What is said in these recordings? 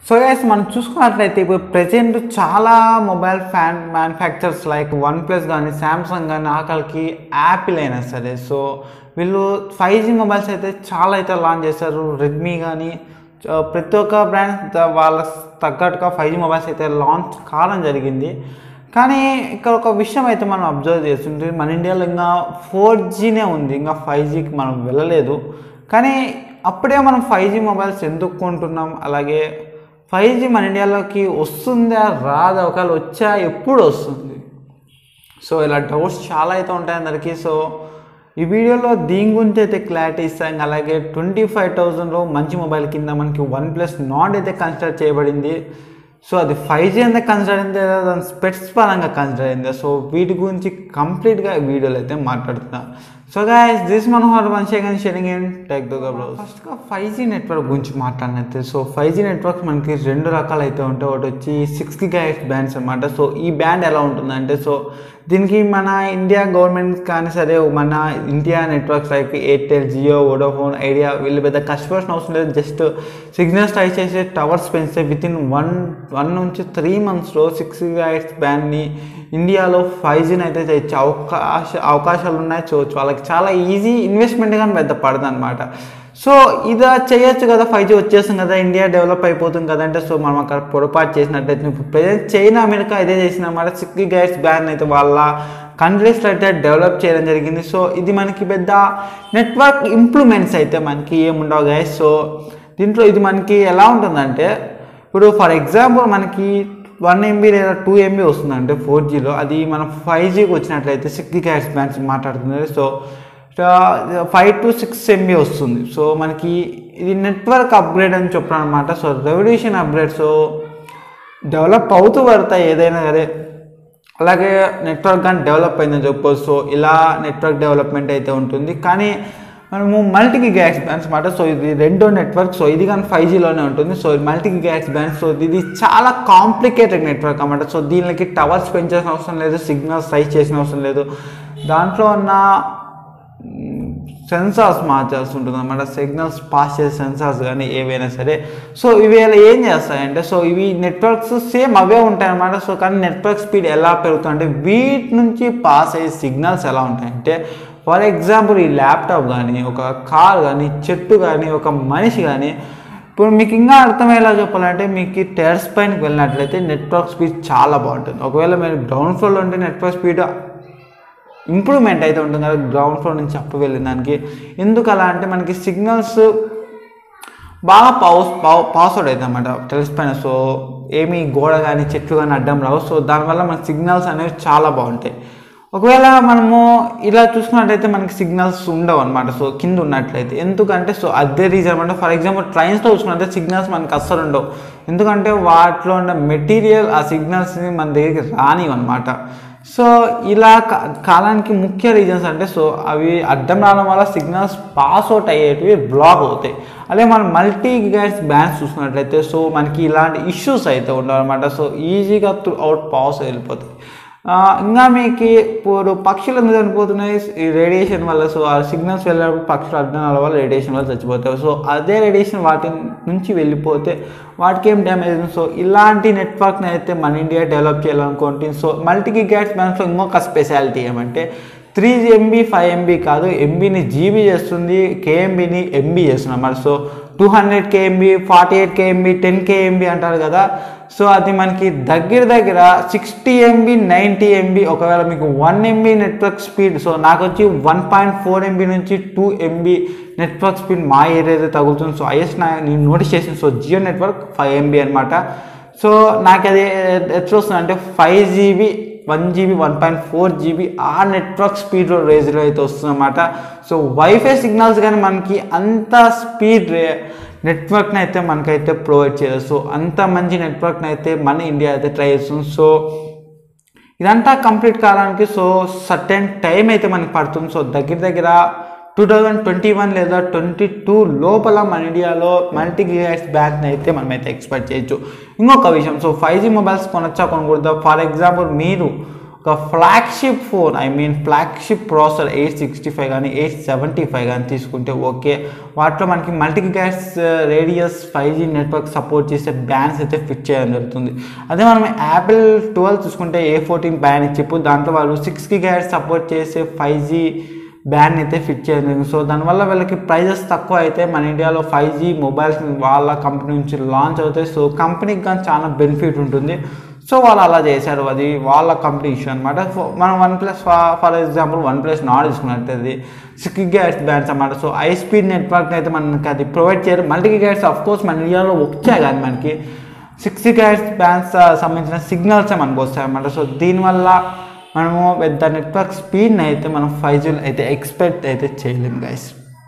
so guys మనం చూసుకున్నట్లయితే ఇప్పుడు ప్రజెంట్ చాలా mobile phone manufacturers like OnePlus కానీ శాంసంగ్ కానీ ఆకలికి యాపిల్ అయినా సరే సో వీళ్ళు ఫైవ్ జీ మొబైల్స్ అయితే చాలా అయితే లాంచ్ చేశారు రెడ్మీ కానీ చ- ప్రతి ఒక్క బ్రాండ్ వాళ్ళ తగ్గట్టుగా ఫైవ్ జీ మొబైల్స్ అయితే లాంచ్ కావడం జరిగింది కానీ ఇక్కడ ఒక విషయం అయితే మనం అబ్జర్వ్ చేస్తుంటే మన ఇండియాలో ఇంకా ఫోర్ జీనే ఉంది ఇంకా ఫైవ్ జీకి మనం వెళ్ళలేదు కానీ అప్పుడే మనం ఫైవ్ జీ మొబైల్స్ ఎందుకు కొంటున్నాం అలాగే ఫైవ్ జీ మన ఇండియాలోకి వస్తుందా రాదా ఒకవేళ వచ్చా ఎప్పుడు వస్తుంది సో ఇలా డౌట్స్ చాలా అయితే ఉంటాయి అందరికీ సో ఈ వీడియోలో దీని గురించి అయితే క్లారిటీ ఇస్తాం అలాగే ట్వంటీ ఫైవ్ థౌజండ్లో మంచి మొబైల్ కింద మనకి వన్ ప్లస్ నాట్ అయితే కన్సిడర్ చేయబడింది సో అది ఫైవ్ జీ ఎంత కన్సిడర్ అయింది లేదా దాని స్పెట్స్ పరంగా కన్సిడర్ అయింది సో వీటి గురించి కంప్లీట్గా ఈ వీడియోలో అయితే మాట్లాడుతున్నా so guys this Manohar Vamsi కానీ sharing in tech the browse ఫస్ట్గా ఫైవ్ జీ నెట్వర్క్ గురించి మాట్లాడినైతే సో ఫైవ్ జీ నెట్వర్క్ మనకి రెండు రకాలు అయితే ఉంటాయి ఒకటి వచ్చి సిక్స్ గిగాహెచ్ బ్యాండ్స్ అనమాట సో ఈ బ్యాండ్ ఎలా ఉంటుందంటే సో దీనికి మన ఇండియా గవర్నమెంట్ కానీ సరే మన India networks like Airtel Jio Vodafone Idea వీళ్ళు పెద్ద కష్టపడాల్సిన అవసరం లేదు జస్ట్ సిగ్నల్స్ ట్రై చేసే టవర్స్ పెంచితే విత్ ఇన్ వన్ వన్ నుంచి త్రీ మంత్స్లో సిక్స్ గిగాహెచ్ బ్యాండ్ని ఇండియాలో ఫైవ్ జీని అయితే చేయొచ్చు అవకాశ అవకాశాలు ఉన్నాయి చూడొచ్చు వాళ్ళకి చాలా ఈజీ ఇన్వెస్ట్మెంట్ కానీ పెద్ద పడదు అనమాట సో ఇది చేయొచ్చు కదా ఫైవ్ జీ వచ్చేస్తుంది కదా ఇండియా డెవలప్ అయిపోతుంది కదా అంటే సో మనం అక్కడ పొరపాటు చేసినట్టయితే ఇప్పుడు ప్రజెంట్ చైనా అమెరికా ఇదే చేసిన అన్నమాట సిక్స్టీ గైడ్స్ బ్యాన్ అయితే వాళ్ళ కంట్రీస్లో అయితే డెవలప్ చేయడం జరిగింది సో ఇది మనకి పెద్ద నెట్వర్క్ ఇంప్రూవ్మెంట్స్ అయితే మనకి ఏముండవు గైస్ సో దీంట్లో ఇది మనకి ఎలా ఉంటుందంటే ఇప్పుడు ఫర్ ఎగ్జాంపుల్ మనకి వన్ ఎంబీ లేదా టూ ఎంబీ వస్తుందంటే ఫోర్ జీలో అది మనం ఫైవ్ జీకి వచ్చినట్లయితే సిక్స్టీ గ్యాస్ బ్యాండ్స్ మాట్లాడుతుంది so five to six MB వస్తుంది సో మనకి ఇది నెట్వర్క్ అప్గ్రేడ్ అని చెప్పడం అనమాట so revolution upgrade so develop అవుతూ పడతాయి ఏదైనా సరే అలాగే నెట్వర్క్ కానీ డెవలప్ అయిందని చెప్పొచ్చు సో ఇలా నెట్వర్క్ డెవలప్మెంట్ అయితే ఉంటుంది కానీ మనము మల్టీ గిగాక్స్ బ్యాండ్స్ మాట సో ఇది రెండో నెట్వర్క్ సో ఇది కానీ ఫైవ్ జీలోనే ఉంటుంది so multi gigs bands so ఇది చాలా కాంప్లికేటెడ్ నెట్వర్క్ అన్నమాట సో దీనికి టవర్స్ పెంచాల్సిన అవసరం లేదు సిగ్నల్స్ సైజ్ చేసిన అవసరం లేదు దాంట్లో ఉన్న సెన్సార్స్ మార్చాల్సి ఉంటుంది అనమాట సిగ్నల్స్ పాస్ చేసే సెన్సార్స్ కానీ ఏవైనా సరే సో ఇవి ఇలా ఏం చేస్తాయంటే సో ఇవి నెట్వర్క్స్ సేమ్ అవే ఉంటాయి అనమాట సో కానీ నెట్వర్క్ స్పీడ్ ఎలా పెరుగుతుందంటే వీటి నుంచి పాస్ అయ్యే సిగ్నల్స్ ఎలా ఉంటాయంటే ఫర్ ఎగ్జాంపుల్ ఈ ల్యాప్టాప్ కానీ ఒక కార్ కానీ చెట్టు కానీ ఒక మనిషి కానీ ఇప్పుడు మీకు ఇంకా అర్థమయ్యేలా చెప్పాలంటే మీకు టెర్స్ పైనకి వెళ్ళినట్లయితే నెట్వర్క్ స్పీడ్ చాలా బాగుంటుంది ఒకవేళ మీరు గ్రౌండ్ ఫ్లోర్లో ఉంటే నెట్వర్క్ స్పీడ్ ఇంప్రూవ్మెంట్ అయితే ఉంటుంది కదా గ్రౌండ్ ఫ్లోర్ నుంచి అప్పు వెళ్ళిన దానికి ఎందుకు అలా అంటే మనకి సిగ్నల్స్ బాగా పౌస్ పాస్ అవుట్ అవుతుంది అనమాట టెలిస్ పైన సో ఏమి గోడ కానీ చెట్లు కానీ అడ్డం రావు సో దానివల్ల మనకి సిగ్నల్స్ అనేవి చాలా బాగుంటాయి ఒకవేళ మనము ఇలా చూసుకున్నట్లయితే మనకి సిగ్నల్స్ ఉండవు అనమాట సో కింద ఉన్నట్లయితే ఎందుకంటే సో అదే రీజన్ అనమాట ఫర్ ఎగ్జాంపుల్ ట్రైన్స్లో చూసుకున్నట్లయితే సిగ్నల్స్ మనకి అస్సలు ఉండవు ఎందుకంటే వాటిలో ఉన్న మెటీరియల్ ఆ సిగ్నల్స్ని మన దగ్గరికి రానివి అనమాట సో ఇలా కా- కాలానికి ముఖ్య రీజన్స్ అంటే సో అవి అడ్డం రావడం వల్ల సిగ్నల్స్ పాస్ అవుట్ అయ్యేటివి బ్లాక్ అవుతాయి అదే మనం మల్టీ గైడ్స్ బ్యాండ్స్ చూసుకున్నట్లయితే సో మనకి ఇలాంటి ఇష్యూస్ అయితే ఉండవు అనమాట సో ఈజీగా త్రూ అవుట్ పాస్ వెళ్ళిపోతాయి ఆ, ఇంకా మీకు ఇప్పుడు పక్షులు ఎందుకు చనిపోతున్నాయి ఈ రేడియేషన్ వల్ల సో ఆ సిగ్నల్స్ వెళ్ళినప్పుడు పక్షులు అడ్డం వల్ల రేడియేషన్ వల్ల చచ్చిపోతాయి సో అదే రేడియేషన్ వాటి నుంచి వెళ్ళిపోతే వాటికి ఏం డ్యామేజ్ ఉంది సో ఇలాంటి నెట్వర్క్ని అయితే మన ఇండియా డెవలప్ చేయాలనుకుంటుంది సో మల్టీ గిగాట్స్ బ్యాండ్స్లో ఇంకొక స్పెషాలిటీ ఏమంటే త్రీ ఎంబీ ఫైవ్ ఎంబీ కాదు ఎంబీని జీబీ చేస్తుంది కేఎంబీని ఎంబీ చేస్తుంది అన్నమాట so two hundred KMB forty eight KMB ten KMB అంటారు కదా సో అది మనకి దగ్గర దగ్గర సిక్స్టీ ఎంబీ నైంటీ ఎంబీ ఒకవేళ మీకు one MB network speed so నాకు వచ్చి వన్ పాయింట్ ఫోర్ ఎంబీ నుంచి టూ ఎంబీ నెట్వర్క్ స్పీడ్ మా ఏరియా తగులుతుంది సో ఐఎస్ నా నేను నోటీస్ చేసిన so Jio network five MB అనమాట సో నాకు అది ఎట్లా వస్తుంది అంటే five GB one GB one point four GB ఆ నెట్వర్క్ స్పీడ్లో రేజ్లో అయితే వస్తుందన్నమాట సో వైఫై సిగ్నల్స్ కానీ మనకి అంత స్పీడ్ రే నెట్వర్క్ని అయితే మనకైతే ప్రొవైడ్ చేయదు సో అంత మంచి నెట్వర్క్ని అయితే మన ఇండియా అయితే ట్రై చేస్తుంది సో ఇదంతా కంప్లీట్ కావడానికి సో సర్టెన్ టైం అయితే మనకి పడుతుంది సో దగ్గర దగ్గర టూ థౌజండ్ ట్వంటీ వన్ లేదా ట్వంటీ టూ లోపల మన ఇండియాలో మల్టీ గిగాట్స్ బ్యాంక్ని అయితే మనమైతే ఎక్స్పెక్ట్ చేయొచ్చు ఇంకొక విషయం సో ఫైవ్ జీ మొబైల్స్ కొనొచ్చా కొనకూడదా ఫర్ ఎగ్జాంపుల్ మీరు ఒక flagship phone I mean flagship processor eight sixty five కానీ ఎయిట్ సెవెంటీ ఫైవ్ కానీ తీసుకుంటే ఓకే వాటిలో మనకి multi gas radius five G network support చేసే బ్యాండ్స్ అయితే ఫిట్ చేయడం జరుగుతుంది అదే మనం యాపిల్ ట్వెల్వ్ చూసుకుంటే ఏ ఫోర్టీన్ బ్యాండ్ చిప్ దాంట్లో వాళ్ళు సిక్స్ గ్యాస్ సపోర్ట్ చేసే ఫైవ్ జీ బ్యాన్ అయితే ఫిట్ చేయడం జరిగింది సో దానివల్ల వీళ్ళకి ప్రైజెస్ తక్కువ అయితే మన ఇండియాలో ఫైవ్ జీ మొబైల్స్ వాళ్ళ కంపెనీ నుంచి లాంచ్ అవుతాయి సో కంపెనీకి కానీ చాలా బెనిఫిట్ ఉంటుంది సో వాళ్ళు అలా చేశారు అది వాళ్ళ కంపెనీ ఇష్యూ అనమాట మనం OnePlus for example OnePlus Nord తీసుకున్నట్టు సిక్స్ గ్యాట్స్ బ్యాండ్స్ అనమాట సో హై స్పీడ్ నెట్వర్క్ అయితే మనకి అది ప్రొవైడ్ చేయరు మల్టీ గ్యాట్స్ అఫ్ కోర్స్ మన ఇండియాలో వచ్చాయి కానీ మనకి సిక్స్ గ్యాట్స్ బ్యాండ్స్ సంబంధించిన సిగ్నల్సే మనకు వస్తాయి అనమాట సో దీనివల్ల మనము పెద్ద నెట్వర్క్ స్పీడ్ని అయితే మనం ఫైవ్ జీ అయితే ఎక్స్పెక్ట్ అయితే చేయలేము గైస్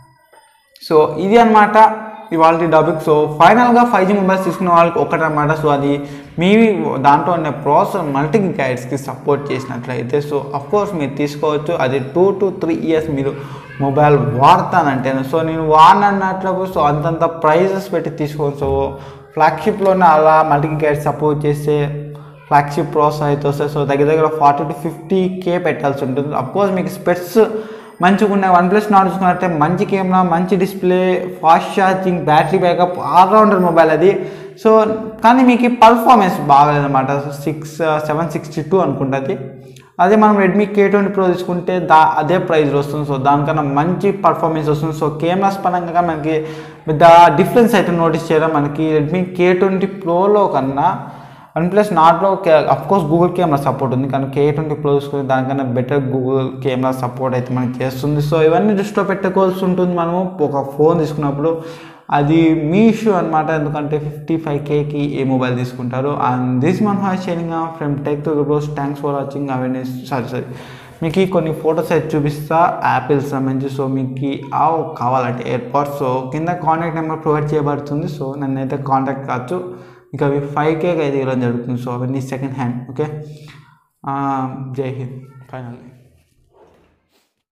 సో ఇది అనమాట ఇవాళ టాపిక్ సో ఫైనల్గా ఫైవ్ జీ మొబైల్స్ తీసుకున్న వాళ్ళకి ఒకటనమాట సో అది మీ దాంట్లో ఉన్న ప్రాసెసర్ మల్టీ గైడ్స్కి సపోర్ట్ చేసినట్లయితే సో కోర్స్ మీరు తీసుకోవచ్చు అది టూ టు త్రీ ఇయర్స్ మీరు మొబైల్ వాడతానంటే సో నేను వాడనన్నట్లు సో అంతంత ప్రైజెస్ పెట్టి తీసుకోవచ్చు సో ఫ్లాగ్షిప్లోనే అలా మల్టీ గైడ్స్ సపోర్ట్ చేసే ఫ్లాగ్షిప్ ప్రాసెస్ అయితే వస్తాయి సో దగ్గర దగ్గర ఫార్టీ టు ఫిఫ్టీ కే పెట్టాల్సి ఉంటుంది అఫ్కోర్స్ మీకు స్పెట్స్ మంచిగా ఉన్నాయి వన్ ప్లస్ నాట్ చూసుకున్నట్టే మంచి కెమెరా మంచి display fast charging battery backup allrounder mobile అది సో కానీ మీకు పర్ఫార్మెన్స్ బాగలేదన్నమాట సిక్స్ సెవెన్ సిక్స్టీ టూ అనుకుంటుంది అదే మనం రెడ్మీ కే ట్వంటీ ప్రో తీసుకుంటే దా అదే ప్రైస్లో వస్తుంది సో దానికన్నా మంచి పర్ఫార్మెన్స్ వస్తుంది సో కెమెరాస్ పరంగా మనకి పెద్ద డిఫరెన్స్ అయితే నోటీస్ చేయడం మనకి రెడ్మీ కే ట్వంటీ ప్రోలో కన్నా వన్ ప్లస్ నాట్లో కోర్స్ గూగుల్ కెమెరా సపోర్ట్ ఉంది కానీ కే ట్వంటీ ప్రో చూసుకుని దానికన్నా బెటర్ గూగుల్ కెమెరా సపోర్ట్ అయితే మనకి చేస్తుంది సో ఇవన్నీ దృష్టిలో పెట్టుకోవాల్సి ఉంటుంది మనము ఒక ఫోన్ తీసుకున్నప్పుడు అది మీ ఇష్యూ అనమాట ఎందుకంటే ఫిఫ్టీ ఫైవ్ కేకి ఏ మొబైల్ తీసుకుంటారు అండ్ దిస్ మన్ హాయ్ sharing from tech two bros thanks for watching awareness sorry sorry మీకు ఈ కొన్ని ఫొటోస్ అయితే చూపిస్తా యాపిల్ సంబంధించి సో మీకు ఆ కావాలంటే ఎయిర్పాడ్స్ సో కింద కాంటాక్ట్ నెంబర్ ప్రొవైడ్ చేయబడుతుంది సో నన్ను అయితే కాంటాక్ట్ కావచ్చు ఇంకా అవి ఫైవ్ కేక్ అయితే ఇవ్వడం జరుగుతుంది సో అవన్నీ సెకండ్ హ్యాండ్ ఓకే జై హింద్ ఫైనల్లీ